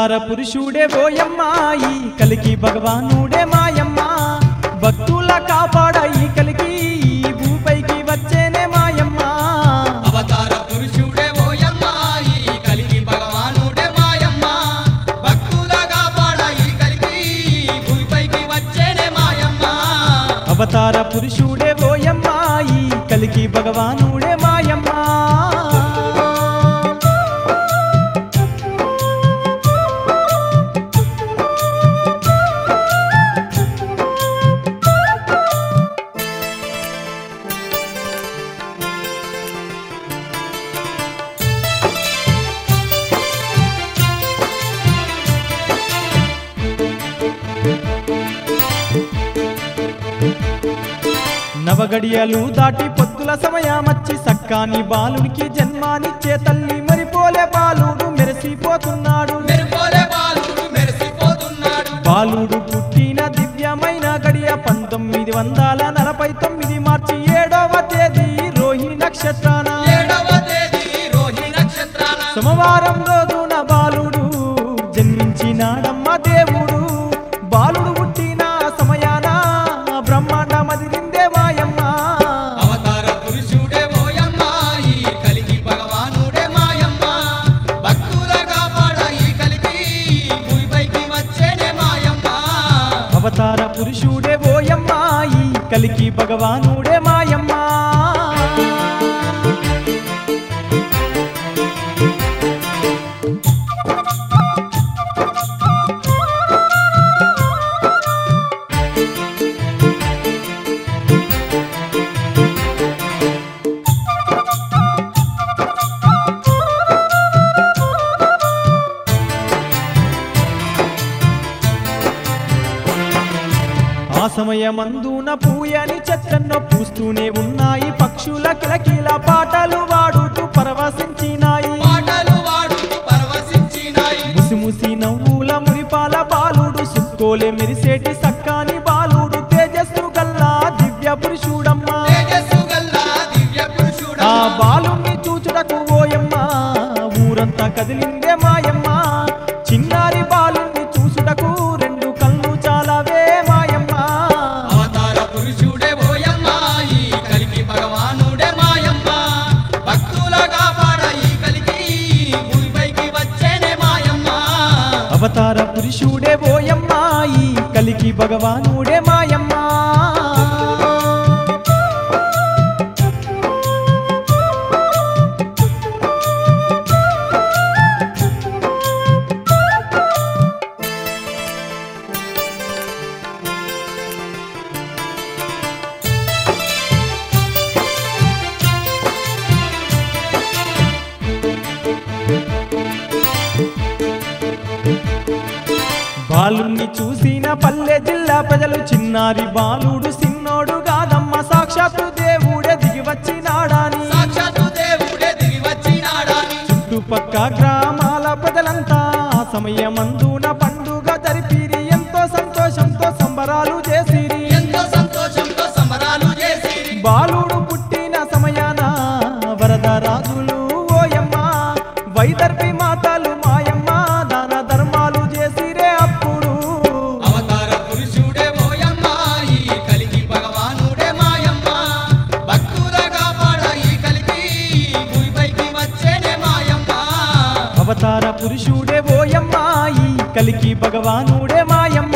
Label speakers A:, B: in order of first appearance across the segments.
A: అవతార పురుషుడే ఓయమ్మా ఈ కలికి భగవానుడే మాయమ్మ భక్తుల కాపాడ ఈ కలికి ఈ భూపైకి వచ్చేనే మాయమ్మ
B: అవతార పురుషుడే ఓయమ్మ ఈ కలికి భగవానుడే మాయమ్మ భక్తులగా పాడ ఈ కలికి భూమిపైకి వచ్చేనే మాయమ్మ
A: అవతార పురుషుడే ఓయమ్మ ఈ కలికి భగవానుడే మాయమ్మ నవగడియలు దాటి పొద్దుల సమయమచ్చి సక్కాని బాలునికి జన్మానిచ్చే తల్లి మరిపోలే బాలుడు మెరిసిపోతున్నాడు
B: మెరుపోలే బాలుడు మెరిసిపోతున్నాడు
A: బాలుడు పుట్టిన దివ్యమైన గడియ పంతొమ్మిది వందల నలభై తొమ్మిది మార్చి ఏడవ తేదీ రోహిణి నక్షత్రాన
B: ఏడవ తేదీ రోహి నక్షత్రాన
A: సోమవారం రోజున బాలుడు జన్మించినాడమ్మ దేవుడు బాలుడు పుట్టిన సమయాన బ్రహ్మాండమదిరిందే మాయమ్మ
B: అవతార పురుషుడే ఓయమ్మ ఈ కలికి భగవానుడే మాయమ్మ భక్తులగా పాడ ఈ కలికి భూమిపైకి వచ్చేనే మాయమ్మ
A: అవతార పురుషుడే ఓయమ్మ ఈ కలికి భగవానుడే మాయమ్మ ఆ సమయమందున పూయని చెట్లన్నో పూస్తూనే ఉన్నాయి పక్షుల కిలకిల పాటలు వాడుతూ పరవశించినాయి
B: పాటలు వాడుతూ పరవశించినాయి
A: ముసిముసి నవ్వుల మురిపాల బాలుడు సుక్కోలే మెరిసేటి సక్కాని బాలుడు తేజస్సు గల్లా దివ్య పురుషుడమ్మ
B: తేజస్సు గల్లా దివ్య పురుషుడా
A: ఆ బాలుణ్ణి చూచుటకు ఓయమ్మ ఊరంతా కదిలిందే మాయమ్మ చిన్నారి బాలుణ్ణి చూసుటకు రెండు కళ్ళు చాలావే మాయమ్మ
B: అవతార పురుషుడే ఓయమ్మ ఈ కలికి భగవానుడే మాయమ్మ భక్తులగా పాడ ఈ కలికి భూమిపైకి వచ్చేనే మాయమ్మ
A: అవతార పురుషుడే ఓయమ్మ ఈ కలికి భగవానుడే మాయమ్మ బాలుణ్ణి చూసిన పల్లె జిల్లా ప్రజలు చిన్నారి బాలుడు సిన్నోడు కాదమ్మ సాక్షాత్తు దేవుడే దిగి వచ్చినాడాని
B: సాక్షాత్తు దేవుడే దిగి వచ్చినాడాని
A: చుట్టుపక్క గ్రామాల ప్రజలంతా ఆ సమయమందున పండుగ జరిపిరి ఎంతో సంతోషంతో సంబరాలు చేసిరి
B: ఎంతో సంతోషంతో సంబరాలు చేసి
A: బాలుడు పుట్టిన సమయాన వరద రాజులు ఓయమ్మ వైదర్భి మాతలు మాయమ్మ దాన ధర్మాలు చేసిరే అప్పుడు
B: అవతార పురుషుడే ఓయమ్మ ఈ కలికి భగవానుడే మాయమ్మ భక్తులగా పాడ ఈ కలికి భూమిపైకి వచ్చేనే మాయమ్మ
A: అవతార పురుషుడే ఓయమ్మ ఈ కలికి భగవానుడే మాయమ్మ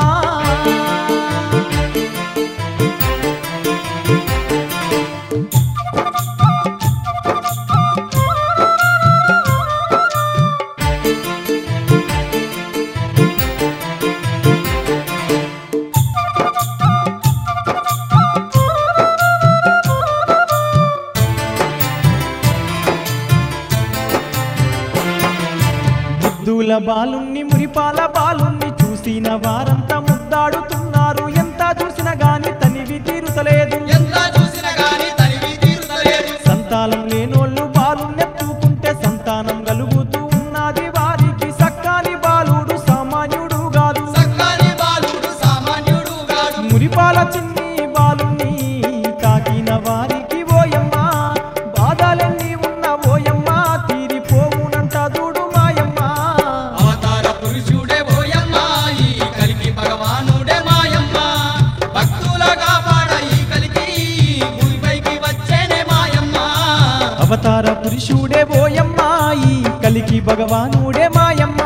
A: ముద్దుల బాలుణ్ణి మురిపాల బాలుణ్ణి చూసిన వారంతా ముద్దాడుతున్నారు ఎంత చూసినా గాని తనివి తీరుతలేదు
B: ఎంత చూసినా గాని తనివి తీరుతలేదు
A: సంతానం లేనోళ్ళు బాలుణ్ణెత్తుకుంటే సంతానం కలుగుతూ ఉన్నది వారికి సక్కాని బాలుడు సామాన్యుడు కాదు
B: సక్కాని బాలుడు సామాన్యుడు గాడు
A: మురిపాల చిన్ని బాలుణ్ణి తాకిన వారికి ఓయమ్మ బాధలన్నీ ఉన్న ఓయమ్మ తీరిపోవునంట చూడు మాయమ్మ
B: అవతార
A: భగవానుడే మాయమ్మ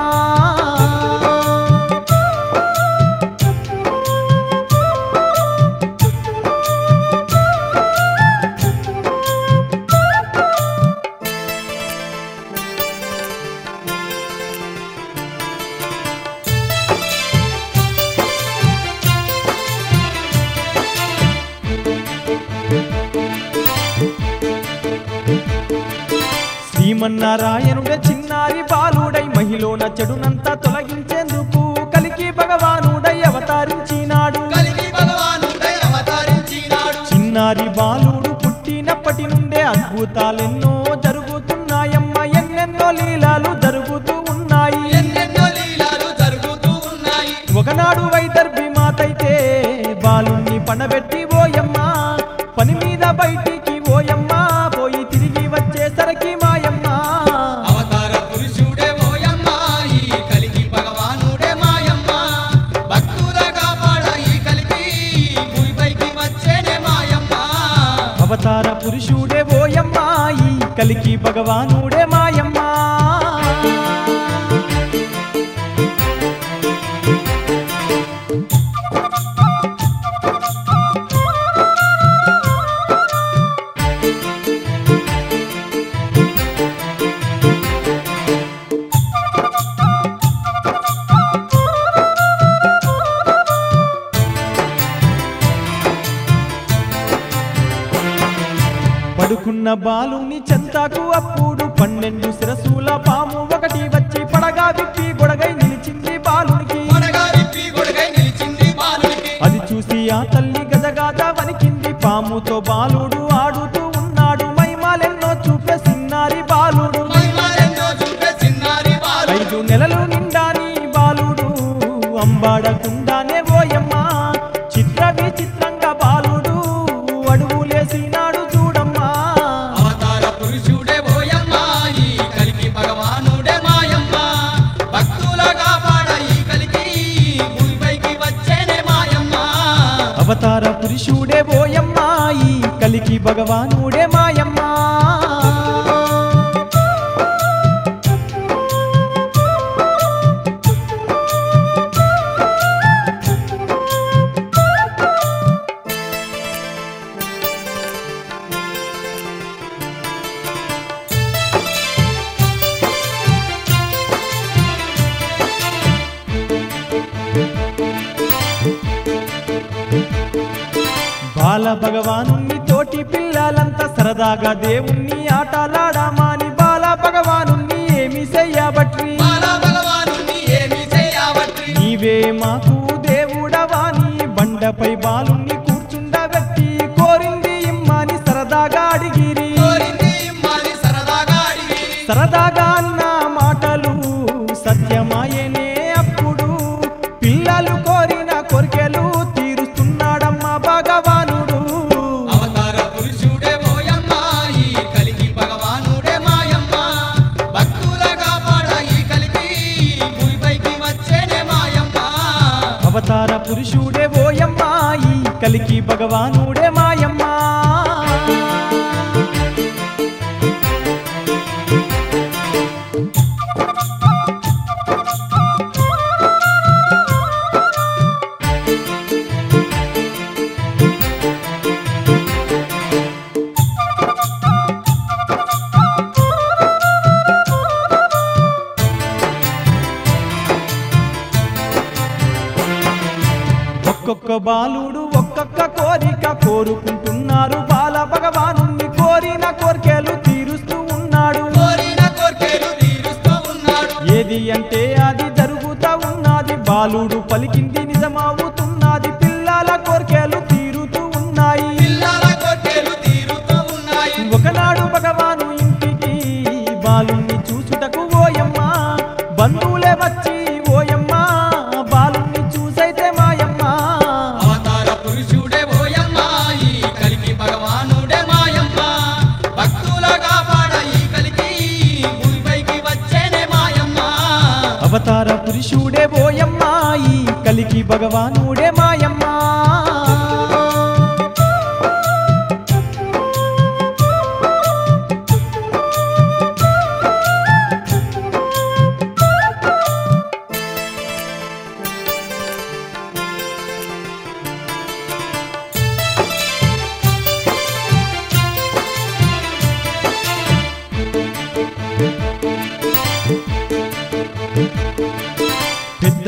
A: శ్రీమన్నారాయణుడే చిన్నారి బాలుడై మహిళన చెడునంతా తొలగించేందుకు కలికి భగవానుడై అవతరించినాడు
B: కలిగి భగవానుడై అవతరించినాడు
A: చిన్నారి బాలుడు పుట్టినప్పటి నుండే అద్భుతాలెన్నో జరుగుతున్నాయమ్మ ఎన్నెన్నో లీలాలు జరుగుతూ ఉన్నాయి
B: ఎన్నెన్నో లీలాలు జరుగుతూ ఉన్నాయి
A: ఒకనాడు వైదర్భి మాతైతే బాలుణ్ణి పనబెట్టి ఓయమ్మ పని మీద బయటికి ఓయమ్మ పోయి తిరిగి వచ్చేసరికి మాయమ్మ
B: అవతార పురుషుడే ఓయమ్మ ఈ కలిగి భగవానుడే మాయమ్మ భక్తుల కాపాడ ఈ కలిగి భూమిపైకి వచ్చేనే మాయమ్మ
A: అవతార పురుషుడే ఓయమ్మ ఈ కలికి భగవానుడే మాయమ్మ పడుకున్న బాలుని చెంతాకు అప్పుడు పన్నెండు శిరసుల పాము ఒకటి వచ్చి పడగా విప్పి గొడగై నిలిచింది బాలునికి
B: మనగా విప్పి గొడుగై నిలిచింది బాలునికి
A: అది చూసి ఆ తల్లి గజగాజ వణికింది పాముతో బాలుడు ఆడుతూ ఉన్నాడు మైమాలెన్నో చూపే సిన్నారి బాలుడు
B: మహిమలెన్నో చూపే చిన్నారి బాలు
A: ఐదు నెలలు నిండాని బాలుడు అంబాడకుండానే ఓయమ్మ చిత్ర విచిత్రంగా బాలుడు అడుగులేసినాడు చూడమ్మా
B: అవతార పురుషుడే ఓయమ్మ ఈ కలిగి భగవానుడే మాయమ్మ భక్తుల కాపాడ ఈ కలిగి భూమిపైకి వచ్చేనే మాయమ్మ
A: అవతార పురుషుడే ఓయమ్మ ఈ కలికి భగవానుడే మాయమ్మ బాల భగవానుని తోటి పిల్లలంతా సరదాగా దేవుణ్ణి ఆటలాడమాని బాల భగవానుని ఏమి చెయ్యబట్టి
B: బాల భగవానుని ఏమి చేయవట్రి
A: నీవే మాకు దేవుడవాని బండపై బాలుణ్ణి కూర్చుండబెట్టి కోరింది ఇమ్మని సరదాగా అడిగిరి
B: కోరింది ఇమ్మని సరదాగా అడిగి
A: సరదాగా అన్న మాటలు సత్యమాయనే అప్పుడు పిల్లలు కోరిన కోరికలు తీరుస్తున్నాడమ్మా భగవానుడు
B: అవతార పురుషుడే ఓయమ్మ ఈ కలిగి భగవానుడే మాయమ్మ భక్తుల కాపాడ ఈ కలిగి భూమిపైకి వచ్చేనే మాయమ్మ
A: అవతార పురుషుడే ఓయమ్మ ఈ కలికి భగవానుడే మాయమ్మ ఒక్కొక్క బాలుడు ఒక్కొక్క కోరిక కోరుకుంటున్నారు బాల భగవానుణ్ణి కోరిన కోరికలు తీరుస్తూ ఉన్నాడు
B: కోరిన కోర్కెలు తీరుస్తూ ఉన్నాడు
A: ఏది అంటే అది జరుగుతా ఉన్నది బాలుడు పలికింది నిజమవుతున్నది పిల్లల కోరికలు తీరుతూ ఉన్నాయి
B: పిల్లల కోర్కెలు తీరుతూ ఉన్నాయి
A: ఒకనాడు భగవాను ఇంటికి బాలుణ్ణి చూచుటకు ఓయమ్మ బంధువులే వచ్చి ఓయమ్మ బాలుణ్ణి చూసైతే మాయమ్మ
B: అవతార పురుషుడే ఓయమ్మ ఈ కలిగి భగవానుడే మాయమ్మ భక్తుల కాపాడ ఈ కలిగి భూమిపైకి వచ్చేనే మాయమ్మ
A: అవతార పురుషుడే ఓయమ్మ ఈ కలికి భగవానుడే మాయమ్మ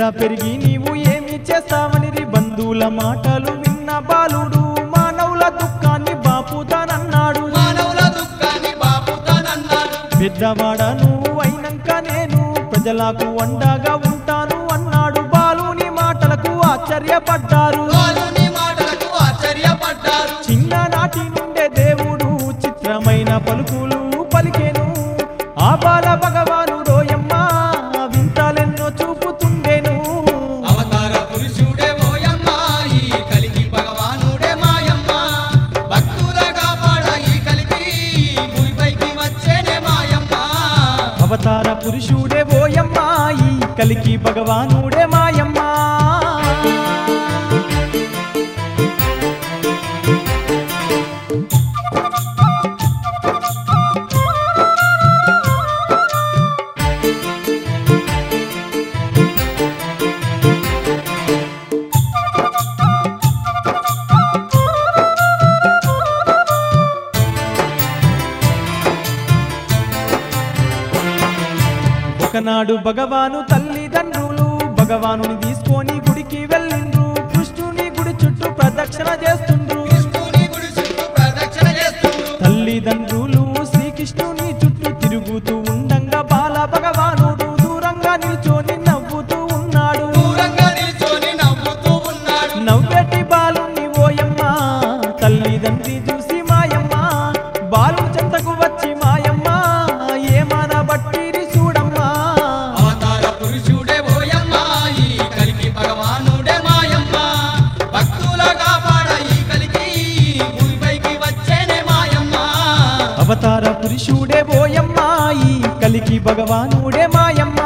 A: పెరిగి నీవు ఏమి చేస్తావని బంధువుల మాటలు విన్న బాలుడు మానవుల దుఃఖాన్ని బాపుతానన్నాడు
B: మానవుల దుఃఖాన్ని బాపుతానన్నాడు
A: పెద్దవాడ నువ్వు అయినాక నేను ప్రజలకు అండగా ఉంటాను అన్నాడు బాలుని మాటలకు ఆశ్చర్యపడ్డారు
B: బాలుని మాటలకు ఆశ్చర్యపడ్డారు
A: చిన్ననాటి నుండే దేవుడు చిత్రమైన పలుకులు పలికెను ఆ బాల భగవాను రోయమ్మ వింతాలెన్నో చూపుతుండెను
B: అవతార పురుషుడే ఓయమ్మ ఈ కలికి భగవానుడే మాయమ్మ భక్తుల కాపాడ ఈ కలికి భూమిపైకి వచ్చేనే మాయమ్మ
A: అవతార పురుషుడే ఓయమ్మ ఈ కలికి భగవానుడే మాయమ్మ ఒకనాడు భగవాను తల్లిదండ్రులు భగవానుని తీసుకొని గుడికి వెళ్ళిండ్రు కృష్ణుని గుడి చుట్టూ ప్రదక్షిణ చేస్తుండ్రు
B: కృష్ణుని గుడి చుట్టూ ప్రదక్షిణ చేస్తుండ్రు
A: తల్లిదండ్రులు శ్రీకృష్ణుని చుట్టూ తిరుగుతూ ఉండంగా బాల భగవానుడు దూరంగా నిల్చొని నవ్వుతూ ఉన్నాడు
B: దూరంగా నిల్చొని నవ్వుతూ ఉన్నాడు
A: నవ్వెట్టి బాలుని ఓయమ్మ తల్లిదండ్రి చూసి మాయమ్మ బాలు చెంతకు వచ్చి మాయమ్మ ఏమన బట్టిరి చూడమ్మా
B: అవతార పురుషుడే ఓయమ్మ ఈ కలికి భగవానుడే మాయమ్మ భక్తుల కాపాడ ఈ కలికి భూమిపైకి వచ్చేనే మాయమ్మ
A: అవతార పురుషుడే ఓయమ్మ ఈ కలికి భగవానుడే మాయమ్మ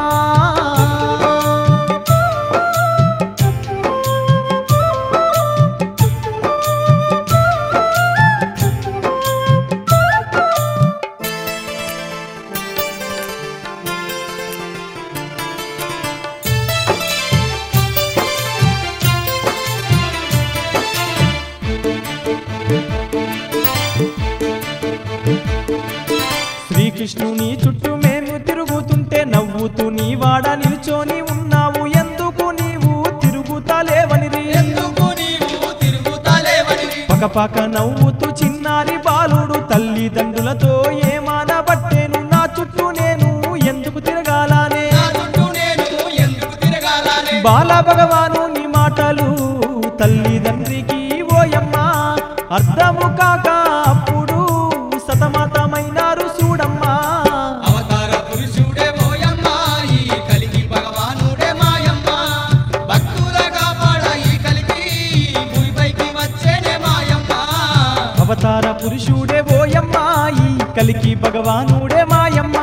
A: శ్రీకృష్ణుని చుట్టూ మేము తిరుగుతుంటే నవ్వుతూ నీ వాడ నిల్చొని ఉన్నావు ఎందుకు నీవు తిరుగుతలేవనిరి
B: ఎందుకు నీవు తిరుగుతలేవని
A: పకపక నవ్వుతూ చిన్నారి బాలుడు తల్లిదండ్రులతో ఏమానబట్టేను నా చుట్టూ నేను ఎందుకు తిరగాలనే
B: నా చుట్టూ నేను ఎందుకు తిరగాలనే
A: బాల భగవాను నీ మాటలు తల్లిదండ్రికి ఓయమ్మ అర్థము కాక అప్పుడు సతమతమైనారు చూడమ్మా
B: అవతార పురుషుడే ఓయమ్మ ఈ కలికి భగవానుడే మాయమ్మ భక్తుల కాపాడ ఈ కలికి భూమిపైకి వచ్చేనే మాయమ్మ
A: అవతార పురుషుడే ఓయమ్మ ఈ కలికి భగవానుడే మాయమ్మ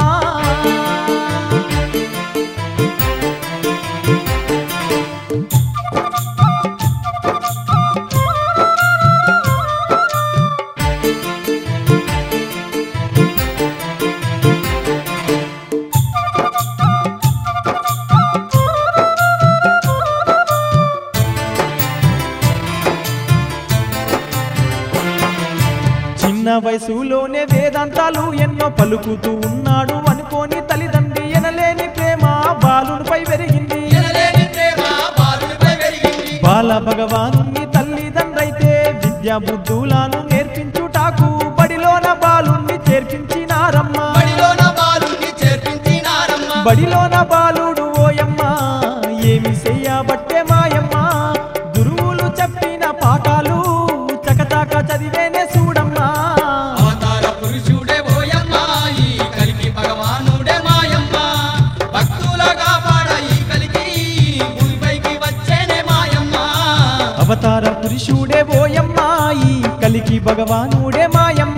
A: చిన్న వయసులోనే వేదాంతాలు ఎన్నో పలుకుతూ ఉన్నాడు అనుకోని తల్లిదండ్రి ఎనలేని ప్రేమ బాలునిపై పెరిగింది
B: ఎనలేని ప్రేమ బాలుడిపై వెలిగింది
A: బాల భగవానుని తల్లిదండ్రైతే విద్యా బుద్ధులను నేర్పించుటాకు బడిలోన బాలుని చేర్పించినారమ్మ
B: బడిలోన బాలుని చేర్పించినారమ్మ
A: బడిలోన బాలుడు ఓయమ్మ ఏమి చెయ్యబట్టే మాయమ్మ గురువులు చెప్పిన పాఠాలు చకచక చదివేనే చూడమ్మా
B: అవతార పురుషుడే ఓయమ్మ ఈ కలికి భగవానుడే మాయమ్మ భక్తుల కాపాడ ఈ కలికి భూమిపైకి వచ్చేనే మాయమ్మ
A: అవతార పురుషుడే ఓయమ్మ ఈ కలికి భగవానుడే మాయమ్మ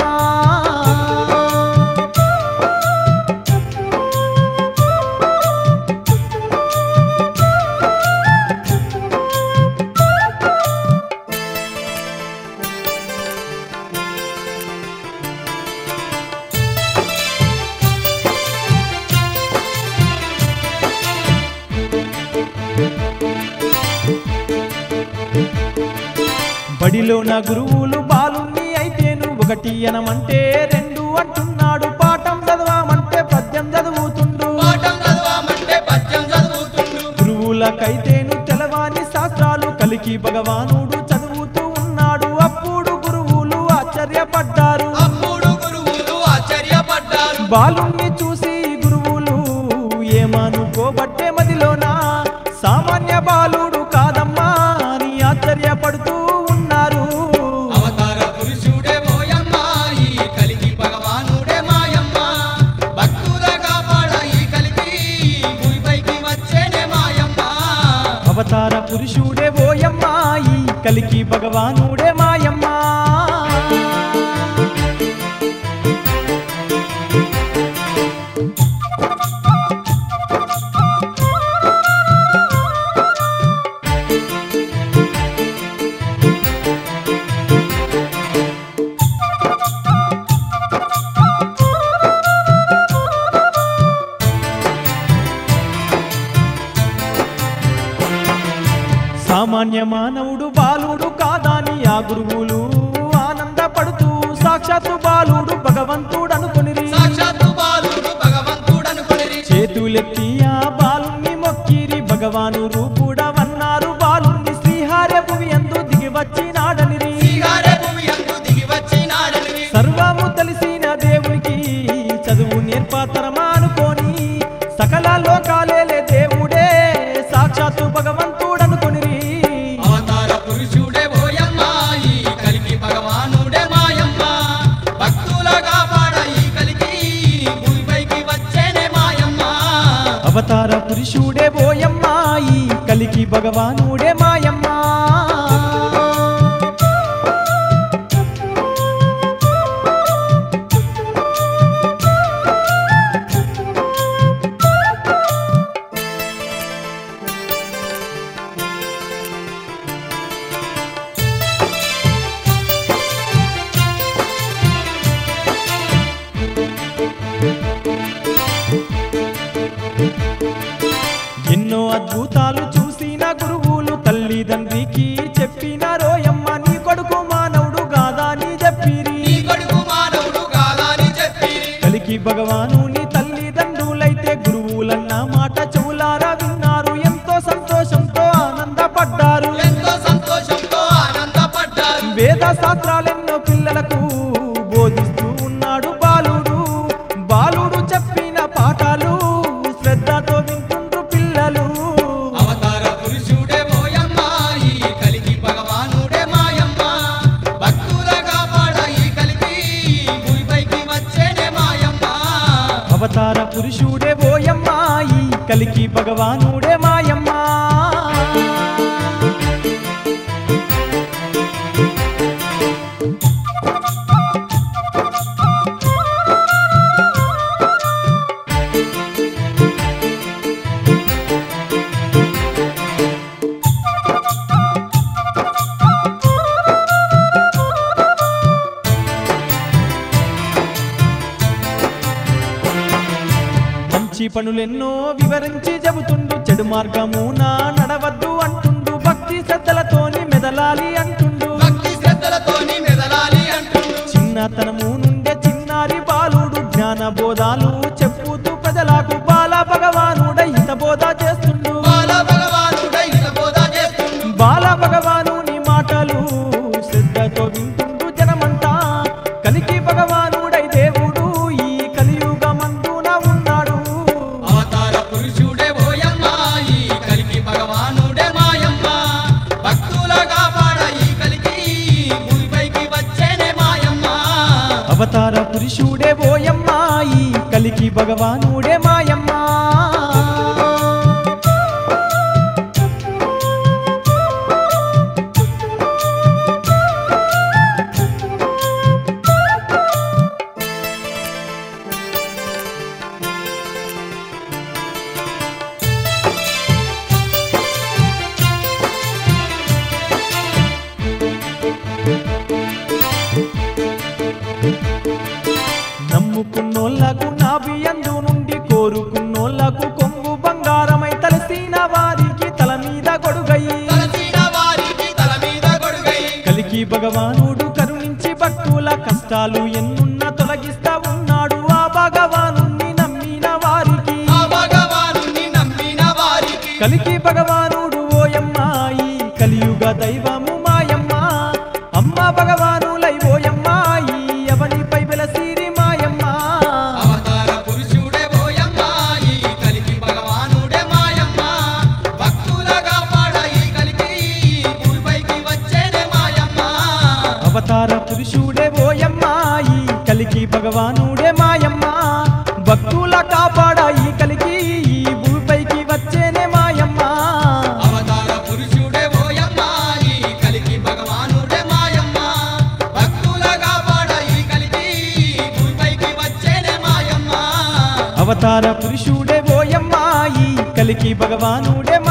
A: బడిలో నా గురువులు బాలుణ్ణి అయితేను ఒకటి అనమంటే రెండు అంటున్నాడు పాఠం చదవమంటే పద్యం చదువుతుండు
B: పాఠం చదవమంటే పద్యం చదువుతుండు
A: గురువుల భక్తులకైతేను తెలవాని శాస్త్రాలు కలికి భగవానుడు చదువుతూ ఉన్నాడు అప్పుడు గురువులు ఆశ్చర్యపడ్డారు
B: అప్పుడు గురువులు ఆశ్చర్యపడ్డారు
A: బాలుణ్ణి చూసి గురువులు ఏమనుకోబట్టే మదిలోనా సామాన్య బాలుడు కాదమ్మా అని ఆశ్చర్యపడుతూ ఉన్నారు
B: అవతార పురుషుడే మోయమ్మ ఈ కలికి భగవానుడే మాయమ్మ భక్తుల కాపాడ ఈ కలికి భూమిపైకి వచ్చేనే మాయమ్మ
A: అవతార పురుషుడే ఓయమ్మా ఈ కలికి భగవానుడే మాయమ్మా సామాన్య మానవుడు బాలుడు కాదాని ఆ గురువులు ఆనందపడుతూ సాక్షాత్తు బాలుడు భగవంతుడు అనుకొనిరి
B: సాక్షాత్తు బాలుడు భగవంతుడనుకొనిరి
A: చేతులెత్తి ఆ బాలుణ్ణి మొక్కిరి భగవాను రూపుడవన్నారు బాలుణ్ణి శ్రీహార్య భువి ఎందు దిగి వచ్చినాడనిరి
B: శ్రీగారే భూమి అందు దిగి వచ్చినాడని
A: సర్వము తెలిసిన దేవునికి చదువు నేర్పాతరమా అనుకోని సకల లోకాలేలే దేవుడే సాక్షాత్తు భగవంతుడనుకొనిరి
B: అవతార పురుషుడే ఓయమ్మ ఈ కలికి భగవానుడే మాయమ్మ భక్తుల కాపాడ ఈ కలికి భూమిపైకి వచ్చేనే మాయమ్మ
A: అవతార పురుషుడే బోయమ్మా ఈ కలికి భగవానుడే మాయమ్మా ఎన్నో అద్భుతాలు చూసిన గురువులు తల్లిదండ్రికి చెప్పిన రోయమ్మ నీ కొడుకు మానవుడు కాదా అని చెప్పిరి
B: నీ కొడుకు మానవుడు కాదని చెప్పి
A: కలికి భగవాను నీ తల్లిదండ్రులైతే గురువులన్న మాట చెవులారా విన్నారు ఎంతో సంతోషంతో ఆనందపడ్డారు
B: ఎంతో సంతోషంతో ఆనందపడ్డారు
A: వేద శాస్త్రాలెన్నో పిల్లలకు బోధిస్తూ ఉన్నాడు బాలుడు బాలుడు చెప్పిన పాఠాలు శ్రద్ధతో వింటుండ్రు పిల్లలు
B: అవతార పురుషుడే మోయమ్మ ఈ కలికి భగవానుడే మాయమ్మ భక్తుల కాపాడ ఈ కలికి భూమిపైకి వచ్చేనే మాయమ్మ
A: అవతార పురుషుడే ఓయమ్మా ఈ కలికి భగవానుడే మాయమ్మా మంచి పనులెన్నో వివరించి చెబుతుండు చెడు మార్గమున నడవద్దు అంటుండు భక్తి శ్రద్ధలతోని మెదలాలి అంటుండు
B: భక్తి శ్రద్ధలతోని మెదలాలి అంటుండు
A: చిన్నతనము నుండే చిన్నారి బాలుడు జ్ఞాన బోధాలు చెప్పుతూ ప్రజలకు బాల భగవానుడై హిత బోధ చేస్తుండు
B: బాల భగవానుడై బోధ చేస్తుండు
A: బాల భగవానుని మాటలు శ్రద్ధతో వింటుండు జనమంతా కలికి భగవానుడై దేవుడు ఈ కలియుగమందున ఉన్నాడు
B: అవతార పురుషుడే ఓయమ్మ ఈ కలికి భగవానుడే మాయమ్మ భక్తుల కాపాడ ఈ కలికి భూమిపైకి వచ్చేనే మాయమ్మ
A: అవతార పురుషుడే ఓయమ్మా ఈ కలికి భగవానుడే మాయమ్మా నమ్ముకున్నోళ్లకు నాభియందు నుండి కోరుకున్నోళ్లకు కొంగు బంగారమై తలసిన వారికి తల మీద గొడుగై
B: తలసిన వారికి తల మీద గొడుగై
A: కలికి భగవానుడు కరుణించి భక్తుల కష్టాలు ఎన్నున్న తొలగిస్తా ఉన్నాడు ఆ భగవానుణ్ణి నమ్మిన వారికి
B: ఆ భగవానుని నమ్మిన వారికి
A: కలికి భగవానుడు ఓయమ్మ ఈ కలియుగ దైవము మాయమ్మ అమ్మ భగవానులై ఓయమ్మ ఈ అవనిపై వెలసిరి మాయమ్మ
B: అవతార పురుషుడే ఓయమ్మ ఈ కలికి భగవానుడే మాయమ్మ భక్తులగా పాడ ఈ కలికి భూమిపైకి వచ్చేనే మాయమ్మ
A: అవతార పురుషుడే ఓయమ్మ ఈ కలికి భగవానుడే మాయమ్మ భక్తుల కాపాడ ఈ కలికి ఈ భూమిపైకి వచ్చేనే మాయమ్మ
B: అవతార పురుషుడే ఓయమ్మ ఈ కలికి భగవానుడే మాయమ్మ భక్తులగా పాడ ఈ కలికి భూమిపైకి వచ్చేనే మాయమ్మ
A: అవతార పురుషుడే ఓయమ్మ ఈ కలికి భగవానుడే